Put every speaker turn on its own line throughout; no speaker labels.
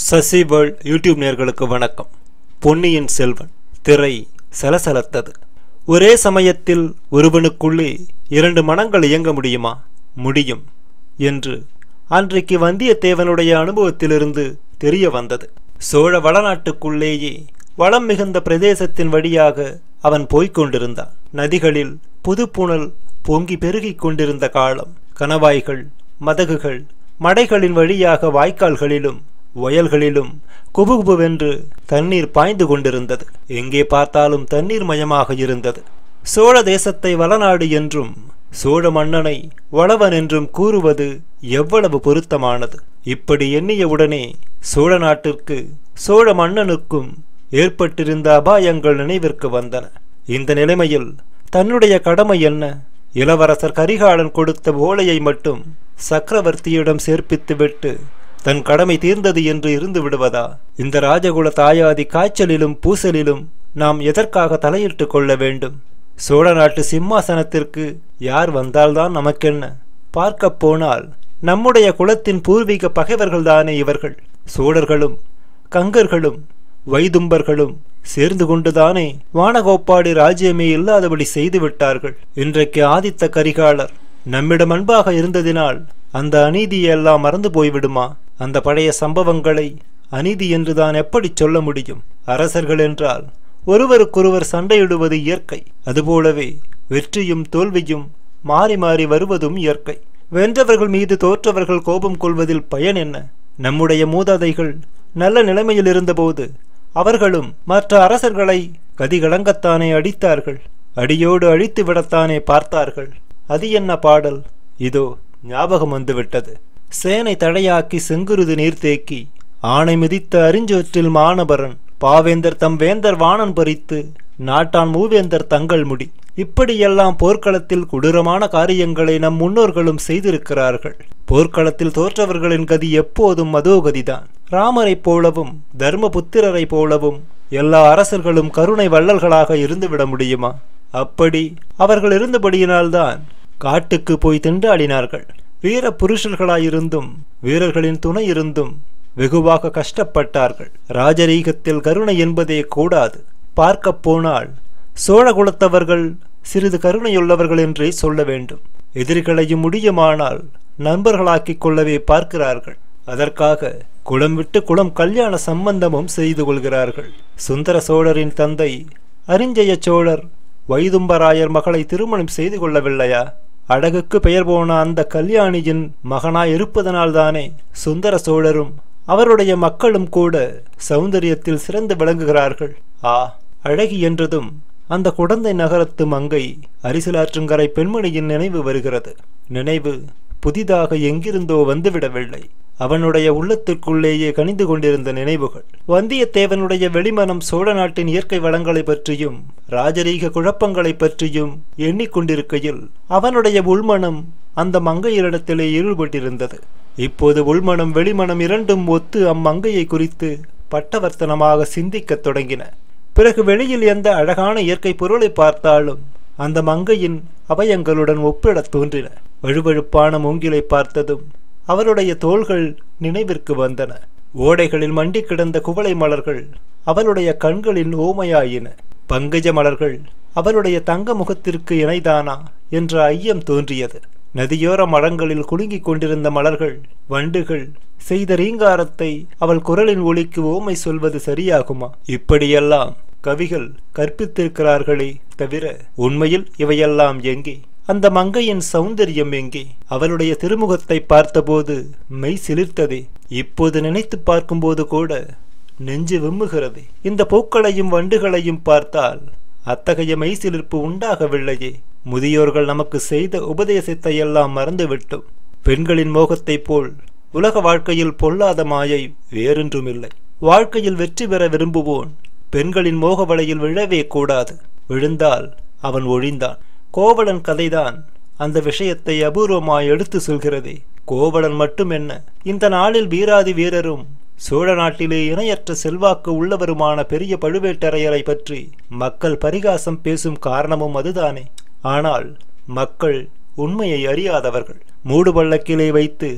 Sasi world YouTube நேர்களுக்கு வணக்கம் பொன்னியின் செல்வன் திரை சலசலத்தது ஒரே சமயத்தில் ஒருவனுக்குள்ளே இரண்டு மனங்கள் இயங்க முடியுமா முடியும் என்று அன்றைக்கு வந்தியத்தேவனுடைய அனுபவத்திலிருந்து தெரிய வந்தது சோழ வளநாட்டுக்குள்ளேயே வளம் மிகுந்த பிரதேசத்தின் வழியாக அவன் போய்க் கொண்டிருந்தான் நதிகளில் புதுப்புணல் பொங்கி பெருகிக் கொண்டிருந்த காலம் கணவாய்கள் மதகுகள் மடைகளின் வழியாக வாய்க்கால்களிலும் வயல்களிலும் குபுகுபுவென்று தண்ணீர் பாய்ந்து கொண்டிருந்தது எங்கே பார்த்தாலும் தண்ணீர் மயமாக இருந்தது சோழ தேசத்தை வளநாடு என்றும் சோழ மன்னனை வளவன் என்றும் கூறுவது எவ்வளவு பொருத்தமானது இப்படி எண்ணியவுடனே சோழ நாட்டிற்கு சோழ மன்னனுக்கும் ஏற்பட்டிருந்த அபாயங்கள் நினைவிற்கு வந்தன இந்த நிலைமையில் தன்னுடைய கடமை என்ன இளவரசர் கரிகாலன் கொடுத்த ஓலையை மட்டும் சக்கரவர்த்தியிடம் சேர்ப்பித்துவிட்டு தன் கடமை தீர்ந்தது என்று இருந்து விடுவதா இந்த ராஜகுல தாயாதி காய்ச்சலிலும் பூசலிலும் நாம் எதற்காக தலையிட்டு கொள்ள வேண்டும் சோழ நாட்டு சிம்மாசனத்திற்கு யார் வந்தால்தான் நமக்கென்ன பார்க்கப் போனால் நம்முடைய குலத்தின் பூர்வீக பகைவர்கள்தானே இவர்கள் சோழர்களும் கங்கர்களும் வைதும்பர்களும் சேர்ந்து கொண்டுதானே வானகோப்பாடி ராஜ்யமே இல்லாதபடி செய்து விட்டார்கள் இன்றைக்கு ஆதித்த கரிகாலர் நம்மிடம் அன்பாக இருந்ததினால் அந்த அநீதியெல்லாம் மறந்து போய்விடுமா அந்த பழைய சம்பவங்களை அநீதி என்றுதான் எப்படி சொல்ல முடியும் அரசர்கள் என்றால் ஒருவருக்கொருவர் சண்டையிடுவது இயற்கை அதுபோலவே வெற்றியும் தோல்வியும் மாறி மாறி வருவதும் இயற்கை வென்றவர்கள் மீது தோற்றவர்கள் கோபம் கொள்வதில் பயன் என்ன நம்முடைய மூதாதைகள் நல்ல நிலைமையில் இருந்தபோது அவர்களும் மற்ற அரசர்களை கதிகலங்கத்தானே அடித்தார்கள் அடியோடு அழித்து விடத்தானே பார்த்தார்கள் அது என்ன பாடல் இதோ ஞாபகம் வந்துவிட்டது சேனை தடையாக்கி செங்குருது நீர்த்தேக்கி ஆணை மிதித்த அறிஞ்சொற்றில் மானபரன் பாவேந்தர் தம் வேந்தர் வாணன் பறித்து நாட்டான் மூவேந்தர் தங்கள் முடி இப்படியெல்லாம் போர்க்களத்தில் கொடூரமான காரியங்களை நம் முன்னோர்களும் செய்திருக்கிறார்கள் போர்க்களத்தில் தோற்றவர்களின் கதி எப்போதும் அதோகதிதான் ராமரைப் போலவும் தர்மபுத்திரரைப் போலவும் எல்லா அரசர்களும் கருணை வள்ளல்களாக இருந்துவிட முடியுமா அப்படி அவர்கள் இருந்தபடியினால்தான் காட்டுக்கு போய் திண்டாடினார்கள் வீர புருஷர்களாயிருந்தும் வீரர்களின் துணை இருந்தும் வெகுவாக கஷ்டப்பட்டார்கள் ராஜரீகத்தில் கருணை என்பதே கூடாது பார்க்கப் போனால் சோழ குலத்தவர்கள் சிறிது கருணையுள்ளவர்கள் என்றே சொல்ல வேண்டும் எதிரிகளையும் முடியுமானால் நண்பர்களாக்கிக் கொள்ளவே பார்க்கிறார்கள் அதற்காக குளம் விட்டு குளம் கல்யாண சம்பந்தமும் செய்து கொள்கிறார்கள் சுந்தர சோழரின் தந்தை அரிஞ்சய சோழர் வைதும்பராயர் மகளை திருமணம் செய்து கொள்ளவில்லையா அழகுக்கு பெயர் போன அந்த கல்யாணியின் மகனாய் இருப்பதனால்தானே சுந்தர சோழரும் அவருடைய மக்களும் கூட சௌந்தரியத்தில் சிறந்து விளங்குகிறார்கள் ஆ அழகி என்றதும் அந்த குடந்தை நகரத்து மங்கை அரிசிலாற்றுங்கரை பெண்மணியின் நினைவு வருகிறது நினைவு புதிதாக எங்கிருந்தோ வந்துவிடவில்லை அவனுடைய உள்ளத்திற்குள்ளேயே கனிந்து கொண்டிருந்த நினைவுகள் வந்தியத்தேவனுடைய வெளிமனம் சோழ நாட்டின் இயற்கை வளங்களை பற்றியும் ராஜரீக குழப்பங்களை பற்றியும் எண்ணிக்கொண்டிருக்கையில் அவனுடைய உள்மனம் அந்த மங்கையரிடத்திலே ஈடுபட்டிருந்தது இப்போது உள்மனம் வெளிமனம் இரண்டும் ஒத்து அம்மங்கையை குறித்து பட்டவர்த்தனமாக சிந்திக்கத் தொடங்கின பிறகு வெளியில் எந்த அழகான இயற்கை பொருளை பார்த்தாலும் அந்த மங்கையின் அபயங்களுடன் ஒப்பிடத் தோன்றின வழுவழுப்பான மூங்கிலை பார்த்ததும் அவளுடைய தோள்கள் நினைவிற்கு வந்தன ஓடைகளில் மண்டி கிடந்த குவளை மலர்கள் அவளுடைய கண்களில் ஓமையாயின பங்கஜ மலர்கள் அவளுடைய தங்க முகத்திற்கு இணைதானா என்ற ஐயம் தோன்றியது நதியோர மரங்களில் குலுங்கிக் கொண்டிருந்த மலர்கள் வண்டுகள் செய்த ரீங்காரத்தை அவள் குரலின் ஒளிக்கு ஓமை சொல்வது சரியாகுமா இப்படியெல்லாம் கவிகள் கற்பித்திருக்கிறார்களே தவிர உண்மையில் இவையெல்லாம் எங்கே அந்த மங்கையின் சௌந்தரியம் எங்கே அவளுடைய திருமுகத்தை பார்த்தபோது மெய் சிலிர்த்ததே இப்போது நினைத்து பார்க்கும்போது கூட நெஞ்சு விம்முகிறது இந்த பூக்களையும் வண்டுகளையும் பார்த்தால் அத்தகைய மெய் சிலிர்ப்பு உண்டாகவில்லையே முதியோர்கள் நமக்கு செய்த உபதேசத்தை எல்லாம் மறந்துவிட்டோம் பெண்களின் மோகத்தைப் போல் உலக வாழ்க்கையில் பொல்லாத மாயை வேறொன்றுமில்லை வாழ்க்கையில் வெற்றி பெற விரும்புவோன் பெண்களின் மோக வலையில் விழவே கூடாது விழுந்தால் அவன் ஒழிந்தான் கோவலன் கதைதான் அந்த விஷயத்தை அபூர்வமாய் எடுத்து சொல்கிறதே கோவலன் மட்டும் என்ன இந்த நாளில் வீராதி வீரரும் சோழ நாட்டிலே இணையற்ற செல்வாக்கு உள்ளவருமான பெரிய பழுவேட்டரையரை பற்றி மக்கள் பரிகாசம் பேசும் காரணமும் அதுதானே ஆனால் மக்கள் உண்மையை அறியாதவர்கள் மூடு பள்ளக்கிலே வைத்து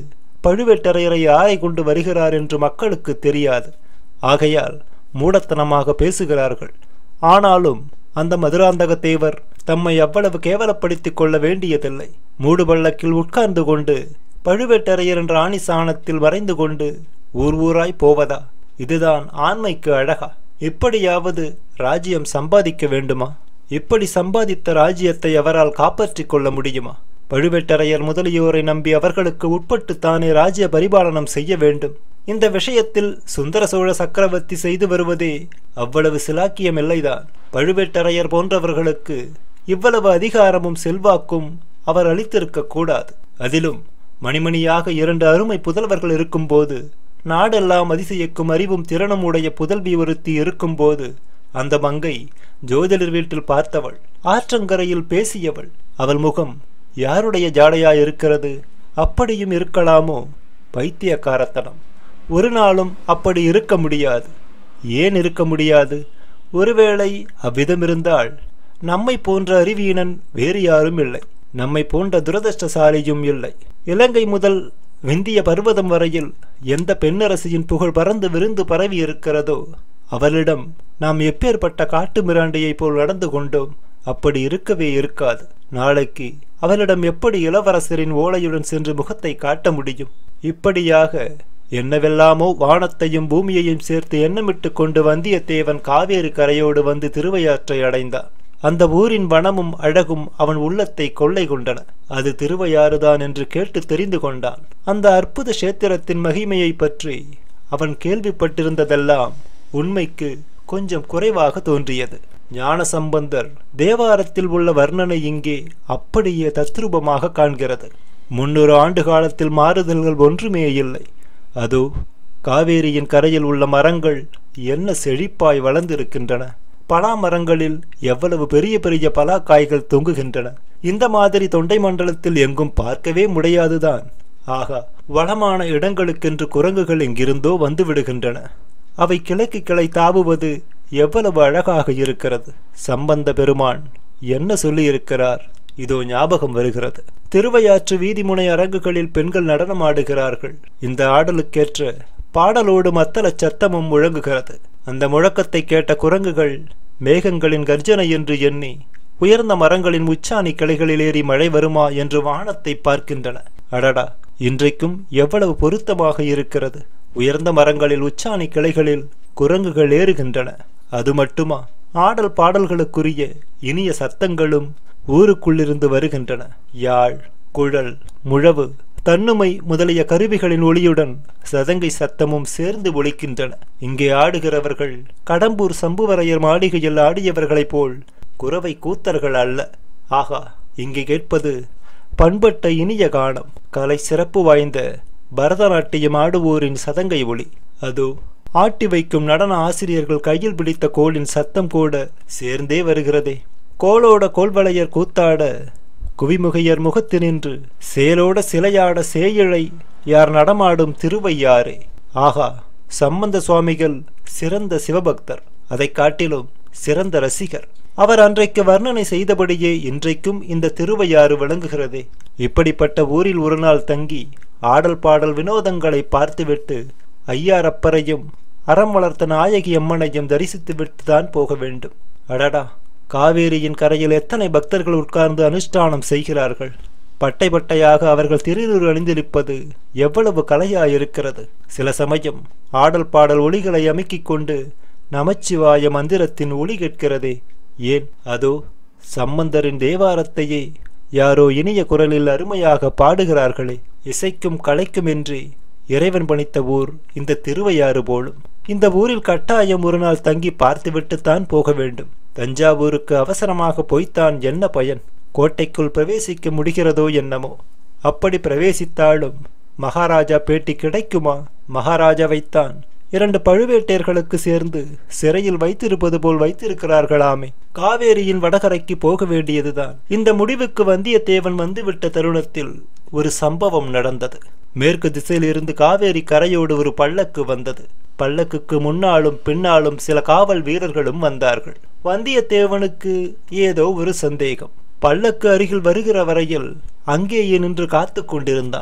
பழுவேட்டரையரை யாரை கொண்டு வருகிறார் என்று மக்களுக்கு தெரியாது ஆகையால் மூடத்தனமாக பேசுகிறார்கள் ஆனாலும் அந்த மதுராந்தக தேவர் தம்மை அவ்வளவு கேவலப்படுத்திக் கொள்ள வேண்டியதில்லை மூடுபள்ளக்கில் உட்கார்ந்து கொண்டு பழுவேட்டரையர் என்ற ஆணிசாணத்தில் வரைந்து கொண்டு ஊர் ஊராய் போவதா இதுதான் ஆண்மைக்கு அழகா இப்படியாவது ராஜ்யம் சம்பாதிக்க வேண்டுமா இப்படி சம்பாதித்த ராஜ்யத்தை அவரால் காப்பாற்றிக் கொள்ள முடியுமா பழுவேட்டரையர் முதலியோரை நம்பி அவர்களுக்கு உட்பட்டுத்தானே ராஜ்ய பரிபாலனம் செய்ய வேண்டும் இந்த விஷயத்தில் சுந்தர சோழ சக்கரவர்த்தி செய்து வருவதே அவ்வளவு சிலாக்கியம் இல்லைதான் பழுவேட்டரையர் போன்றவர்களுக்கு இவ்வளவு அதிகாரமும் செல்வாக்கும் அவர் அளித்திருக்க கூடாது அதிலும் மணிமணியாக இரண்டு அருமை புதல்வர்கள் இருக்கும்போது நாடெல்லாம் அதிசயிக்கும் அறிவும் திறனும் உடைய புதல்வி ஒருத்தி இருக்கும்போது அந்த மங்கை ஜோதிடர் வீட்டில் பார்த்தவள் ஆற்றங்கரையில் பேசியவள் அவள் முகம் யாருடைய ஜாடையா இருக்கிறது அப்படியும் இருக்கலாமோ பைத்தியக்காரத்தனம் ஒரு நாளும் அப்படி இருக்க முடியாது ஏன் இருக்க முடியாது ஒருவேளை அவ்விதம் இருந்தால் நம்மை போன்ற அறிவீனன் வேறு யாரும் இல்லை நம்மை போன்ற துரதிருஷ்டசாலியும் இல்லை இலங்கை முதல் விந்திய பர்வதம் வரையில் எந்த பெண்ணரசியின் புகழ் பறந்து விருந்து பரவி இருக்கிறதோ அவளிடம் நாம் எப்பேற்பட்ட காட்டு மிராண்டியைப் போல் நடந்து கொண்டோம் அப்படி இருக்கவே இருக்காது நாளைக்கு அவளிடம் எப்படி இளவரசரின் ஓலையுடன் சென்று முகத்தை காட்ட முடியும் இப்படியாக என்னவெல்லாமோ வானத்தையும் பூமியையும் சேர்த்து எண்ணமிட்டு கொண்டு வந்தியத்தேவன் காவேரி கரையோடு வந்து திருவையாற்றை அடைந்தான் அந்த ஊரின் வனமும் அழகும் அவன் உள்ளத்தை கொள்ளை கொண்டன அது திருவையாறுதான் என்று கேட்டு தெரிந்து கொண்டான் அந்த அற்புத கஷேத்திரத்தின் மகிமையை பற்றி அவன் கேள்விப்பட்டிருந்ததெல்லாம் உண்மைக்கு கொஞ்சம் குறைவாக தோன்றியது ஞான சம்பந்தர் தேவாரத்தில் உள்ள வர்ணனை இங்கே அப்படியே தத்ரூபமாக காண்கிறது முன்னூறு ஆண்டு காலத்தில் மாறுதல்கள் ஒன்றுமே இல்லை அதோ காவேரியின் கரையில் உள்ள மரங்கள் என்ன செழிப்பாய் வளர்ந்திருக்கின்றன பலா மரங்களில் எவ்வளவு பெரிய பெரிய பலா காய்கள் தொங்குகின்றன இந்த மாதிரி தொண்டை மண்டலத்தில் எங்கும் பார்க்கவே முடியாதுதான் ஆகா வளமான இடங்களுக்கென்று குரங்குகள் எங்கிருந்தோ வந்து விடுகின்றன அவை கிழக்கு கிளை தாவுவது எவ்வளவு அழகாக இருக்கிறது சம்பந்த பெருமான் என்ன சொல்லியிருக்கிறார் இதோ ஞாபகம் வருகிறது திருவையாற்று வீதிமுனை அரங்குகளில் பெண்கள் நடனம் ஆடுகிறார்கள் இந்த ஆடலுக்கேற்ற பாடலோடு மத்தள சத்தமும் முழங்குகிறது அந்த முழக்கத்தை கேட்ட குரங்குகள் மேகங்களின் கர்ஜனை என்று எண்ணி உயர்ந்த மரங்களின் உச்சாணி கிளைகளில் ஏறி மழை வருமா என்று வானத்தை பார்க்கின்றன அடடா இன்றைக்கும் எவ்வளவு பொருத்தமாக இருக்கிறது உயர்ந்த மரங்களில் உச்சாணி கிளைகளில் குரங்குகள் ஏறுகின்றன அது மட்டுமா ஆடல் பாடல்களுக்குரிய இனிய சத்தங்களும் ஊருக்குள்ளிருந்து வருகின்றன யாழ் குழல் முழவு தன்னுமை முதலிய கருவிகளின் ஒளியுடன் சதங்கை சத்தமும் சேர்ந்து ஒலிக்கின்றன இங்கே ஆடுகிறவர்கள் கடம்பூர் சம்புவரையர் மாளிகையில் ஆடியவர்களைப் போல் குறவை கூத்தர்கள் அல்ல ஆகா இங்கே கேட்பது பண்பட்ட இனிய கானம் கலை சிறப்பு வாய்ந்த பரதநாட்டியம் ஆடுவோரின் சதங்கை ஒளி அதோ ஆட்டி வைக்கும் நடன ஆசிரியர்கள் கையில் பிடித்த கோலின் சத்தம் கூட சேர்ந்தே வருகிறதே கோலோட கோல்வளையர் கூத்தாட குவிமுகையர் முகத்தினின்று சேலோட சிலையாட சேயிழை யார் நடமாடும் திருவையாறே ஆகா சம்பந்த சுவாமிகள் சிறந்த சிவபக்தர் அதைக் காட்டிலும் சிறந்த ரசிகர் அவர் அன்றைக்கு வர்ணனை செய்தபடியே இன்றைக்கும் இந்த திருவையாறு விளங்குகிறதே இப்படிப்பட்ட ஊரில் ஒரு நாள் தங்கி ஆடல் பாடல் வினோதங்களை பார்த்துவிட்டு ஐயாரப்பரையும் அறம் வளர்த்த நாயகி அம்மனையும் தரிசித்துவிட்டு தான் போக வேண்டும் அடடா காவேரியின் கரையில் எத்தனை பக்தர்கள் உட்கார்ந்து அனுஷ்டானம் செய்கிறார்கள் பட்டை பட்டையாக அவர்கள் திருநூறு அணிந்திருப்பது எவ்வளவு கலையாயிருக்கிறது சில சமயம் ஆடல் பாடல் ஒளிகளை அமுக்கிக் கொண்டு நமச்சிவாய மந்திரத்தின் ஒளி கேட்கிறதே ஏன் அதோ சம்பந்தரின் தேவாரத்தையே யாரோ இனிய குரலில் அருமையாக பாடுகிறார்களே இசைக்கும் கலைக்குமின்றி இறைவன் பணித்த ஊர் இந்த திருவையாறு போலும் இந்த ஊரில் கட்டாயம் ஒரு நாள் தங்கி பார்த்துவிட்டுத்தான் போக வேண்டும் தஞ்சாவூருக்கு அவசரமாக போய்த்தான் என்ன பயன் கோட்டைக்குள் பிரவேசிக்க முடிகிறதோ என்னமோ அப்படி பிரவேசித்தாலும் மகாராஜா பேட்டி கிடைக்குமா மகாராஜாவைத்தான் இரண்டு பழுவேட்டையர்களுக்கு சேர்ந்து சிறையில் வைத்திருப்பது போல் வைத்திருக்கிறார்களாமே காவேரியின் வடகரைக்கு போக வேண்டியதுதான் இந்த முடிவுக்கு வந்தியத்தேவன் வந்துவிட்ட தருணத்தில் ஒரு சம்பவம் நடந்தது மேற்கு திசையிலிருந்து காவேரி கரையோடு ஒரு பல்லக்கு வந்தது பல்லக்குக்கு முன்னாலும் பின்னாலும் சில காவல் வீரர்களும் வந்தார்கள் வந்தியத்தேவனுக்கு ஏதோ ஒரு சந்தேகம் பல்லக்கு அருகில் வருகிற வரையில் அங்கேயே நின்று காத்து கொண்டிருந்தான்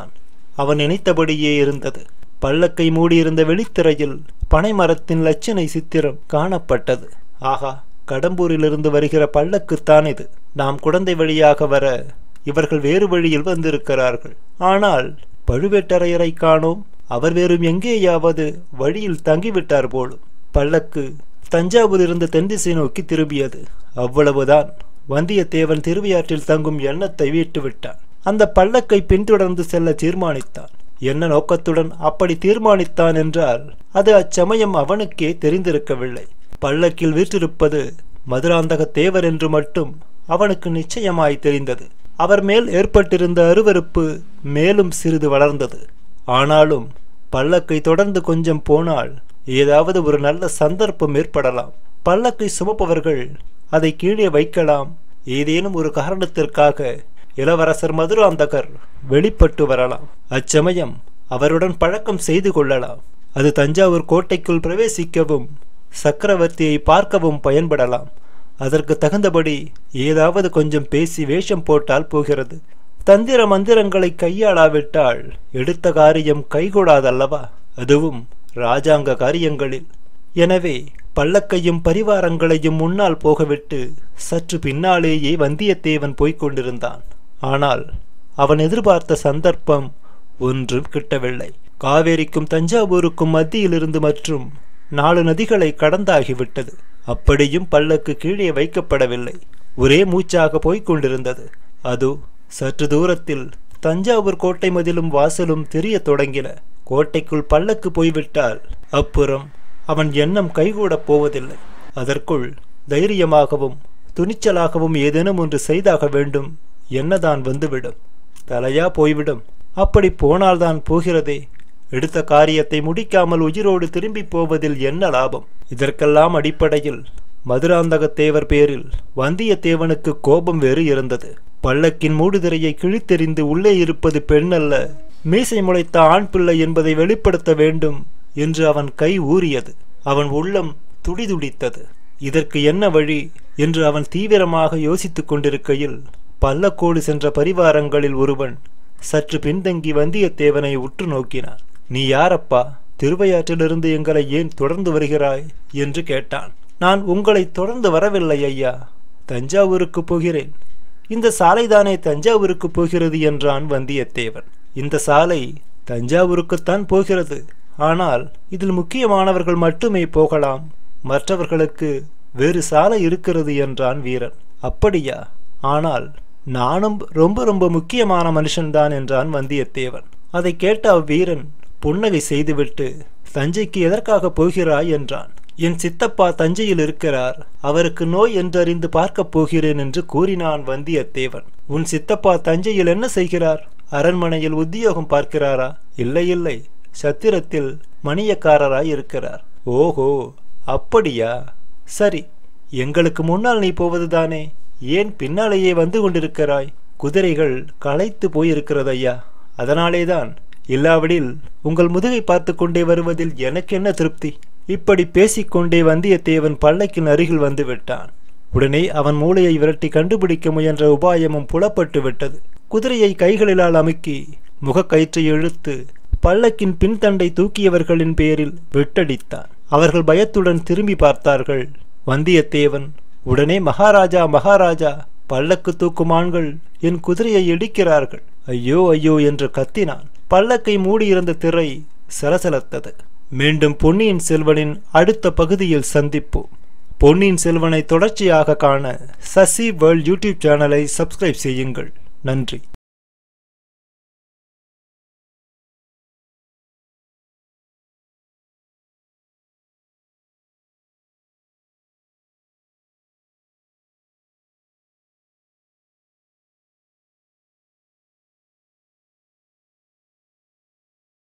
அவன் நினைத்தபடியே இருந்தது பல்லக்கை மூடியிருந்த வெளித்திரையில் பனைமரத்தின் லட்சணை சித்திரம் காணப்பட்டது ஆகா கடம்பூரிலிருந்து வருகிற பல்லக்குத்தான் இது நாம் குழந்தை வழியாக வர இவர்கள் வேறு வழியில் வந்திருக்கிறார்கள் ஆனால் பழுவேட்டரையரை காணோம் அவர் வேறும் எங்கேயாவது வழியில் தங்கிவிட்டார் போலும் பல்லக்கு தஞ்சாவூரிலிருந்து தென்திசை நோக்கி திரும்பியது அவ்வளவுதான் வந்தியத்தேவன் திருவையாற்றில் தங்கும் எண்ணத்தை விட்டுவிட்டான் அந்த பல்லக்கை பின்தொடர்ந்து செல்ல தீர்மானித்தான் என்ன நோக்கத்துடன் அப்படி தீர்மானித்தான் என்றால் அது அச்சமயம் அவனுக்கே தெரிந்திருக்கவில்லை பல்லக்கில் வீற்றிருப்பது மதுராந்தக தேவர் என்று மட்டும் அவனுக்கு நிச்சயமாய் தெரிந்தது அவர் மேல் ஏற்பட்டிருந்த அருவருப்பு மேலும் சிறிது வளர்ந்தது ஆனாலும் பல்லக்கை தொடர்ந்து கொஞ்சம் போனால் ஏதாவது ஒரு நல்ல சந்தர்ப்பம் ஏற்படலாம் பல்லக்கை சுமப்பவர்கள் அதை கீழே வைக்கலாம் ஏதேனும் ஒரு காரணத்திற்காக இளவரசர் மதுராந்தகர் வெளிப்பட்டு வரலாம் அச்சமயம் அவருடன் பழக்கம் செய்து கொள்ளலாம் அது தஞ்சாவூர் கோட்டைக்குள் பிரவேசிக்கவும் சக்கரவர்த்தியை பார்க்கவும் பயன்படலாம் அதற்கு தகுந்தபடி ஏதாவது கொஞ்சம் பேசி வேஷம் போட்டால் போகிறது தந்திர மந்திரங்களை கையாளாவிட்டால் எடுத்த காரியம் கைகூடாதல்லவா அதுவும் ராஜாங்க காரியங்களில் எனவே பல்லக்கையும் பரிவாரங்களையும் முன்னால் போகவிட்டு சற்று பின்னாலேயே வந்தியத்தேவன் போய்க் கொண்டிருந்தான் ஆனால் அவன் எதிர்பார்த்த சந்தர்ப்பம் ஒன்றும் கிட்டவில்லை காவேரிக்கும் தஞ்சாவூருக்கும் மத்தியிலிருந்து மற்றும் நாலு நதிகளை கடந்தாகிவிட்டது அப்படியும் பல்லக்கு கீழே வைக்கப்படவில்லை ஒரே மூச்சாக போய்க் கொண்டிருந்தது அதோ சற்று தூரத்தில் தஞ்சாவூர் கோட்டை மதிலும் வாசலும் தெரியத் தொடங்கின கோட்டைக்குள் பல்லக்கு போய்விட்டால் அப்புறம் அவன் எண்ணம் கைகூடப் போவதில்லை அதற்குள் தைரியமாகவும் துணிச்சலாகவும் ஏதேனும் ஒன்று செய்தாக வேண்டும் என்னதான் வந்துவிடும் தலையா போய்விடும் அப்படி போனால்தான் போகிறதே எடுத்த காரியத்தை முடிக்காமல் உயிரோடு திரும்பி போவதில் என்ன லாபம் இதற்கெல்லாம் அடிப்படையில் மதுராந்தக தேவர் பேரில் வந்தியத்தேவனுக்கு கோபம் வேறு இருந்தது பல்லக்கின் மூடுதிரையை கிழித்தெறிந்து உள்ளே இருப்பது பெண் அல்ல மீசை முளைத்த ஆண் பிள்ளை என்பதை வெளிப்படுத்த வேண்டும் என்று அவன் கை ஊறியது அவன் உள்ளம் துடிதுடித்தது இதற்கு என்ன வழி என்று அவன் தீவிரமாக யோசித்துக் கொண்டிருக்கையில் பல்லக்கோடு சென்ற பரிவாரங்களில் ஒருவன் சற்று பின்தங்கி வந்தியத்தேவனை உற்று நோக்கினான் நீ யாரப்பா திருவையாற்றிலிருந்து எங்களை ஏன் தொடர்ந்து வருகிறாய் என்று கேட்டான் நான் உங்களை தொடர்ந்து வரவில்லை ஐயா தஞ்சாவூருக்கு போகிறேன் இந்த சாலைதானே தஞ்சாவூருக்கு போகிறது என்றான் வந்தியத்தேவன் இந்த சாலை தஞ்சாவூருக்குத்தான் போகிறது ஆனால் இதில் முக்கியமானவர்கள் மட்டுமே போகலாம் மற்றவர்களுக்கு வேறு சாலை இருக்கிறது என்றான் வீரன் அப்படியா ஆனால் நானும் ரொம்ப ரொம்ப முக்கியமான மனுஷன்தான் என்றான் வந்தியத்தேவன் அதை கேட்ட அவ்வீரன் புன்னகை செய்துவிட்டு தஞ்சைக்கு எதற்காக போகிறாய் என்றான் என் சித்தப்பா தஞ்சையில் இருக்கிறார் அவருக்கு நோய் என்றறிந்து பார்க்கப் போகிறேன் என்று கூறினான் வந்தியத்தேவன் உன் சித்தப்பா தஞ்சையில் என்ன செய்கிறார் அரண்மனையில் உத்தியோகம் பார்க்கிறாரா இல்லை இல்லை சத்திரத்தில் மணியக்காரராய் இருக்கிறார் ஓஹோ அப்படியா சரி எங்களுக்கு முன்னால் நீ போவதுதானே ஏன் பின்னாலேயே வந்து கொண்டிருக்கிறாய் குதிரைகள் களைத்து போயிருக்கிறது ஐயா அதனாலேதான் இல்லாவிடில் உங்கள் முதுகை பார்த்து கொண்டே வருவதில் எனக்கு என்ன திருப்தி இப்படி பேசிக்கொண்டே வந்தியத்தேவன் பல்லக்கின் அருகில் வந்து விட்டான் உடனே அவன் மூளையை விரட்டி கண்டுபிடிக்க முயன்ற உபாயமும் புலப்பட்டு விட்டது குதிரையை கைகளிலால் அமுக்கி முகக்கயிற்றை இழுத்து பல்லக்கின் பின்தண்டை தூக்கியவர்களின் பேரில் வெட்டடித்தான் அவர்கள் பயத்துடன் திரும்பி பார்த்தார்கள் வந்தியத்தேவன் உடனே மகாராஜா மகாராஜா பல்லக்கு தூக்கும் ஆண்கள் என் குதிரையை இடிக்கிறார்கள் ஐயோ ஐயோ என்று கத்தினான் பல்லக்கை மூடியிருந்த திரை சலசலத்தது மீண்டும் பொன்னியின் செல்வனின் அடுத்த பகுதியில் சந்திப்போம் பொன்னியின் செல்வனை தொடர்ச்சியாக காண சசி வேர்ல்ட் யூடியூப் சேனலை சப்ஸ்கிரைப் செய்யுங்கள் நன்றி